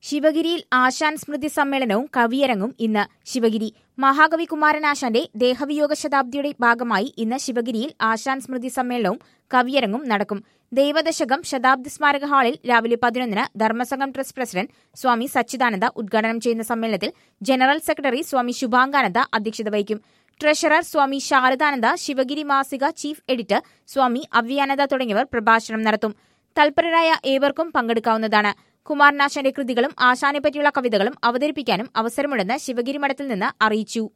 ശിവഗിരിയിൽ ആശാൻ സ്മൃതി സമ്മേളനവും കവിയരങ്ങും ഇന്ന് ശിവഗിരി മഹാകവി കുമാരനാശാന്റെ ദേഹവിയോഗ ശതാബ്ദിയുടെ ഭാഗമായി ഇന്ന് ശിവഗിരിയിൽ ആശാൻ സ്മൃതി സമ്മേളനവും കവിയരങ്ങും നടക്കും ദൈവദശകം ശതാബ്ദി സ്മാരക ഹാളിൽ രാവിലെ പതിനൊന്നിന് ധർമ്മസംഘം ട്രസ്റ്റ് പ്രസിഡന്റ് സ്വാമി സച്ചിദാനന്ദ ഉദ്ഘാടനം ചെയ്യുന്ന സമ്മേളനത്തിൽ ജനറൽ സെക്രട്ടറി സ്വാമി ശുഭാംഗാനന്ദ അധ്യക്ഷത വഹിക്കും ട്രഷറർ സ്വാമി ശാരദാനന്ദ ശിവഗിരി മാസിക ചീഫ് എഡിറ്റർ സ്വാമി അവ്യാനന്ദ തുടങ്ങിയവർ പ്രഭാഷണം നടത്തും തൽപരരായ ഏവർക്കും പങ്കെടുക്കാവുന്നതാണ് കുമാരനാശാന്റെ കൃതികളും ആശാനെ പറ്റിയുള്ള കവിതകളും അവതരിപ്പിക്കാനും അവസരമുണ്ടെന്ന് ശിവഗിരി മഠത്തിൽ നിന്ന് അറിയിച്ചു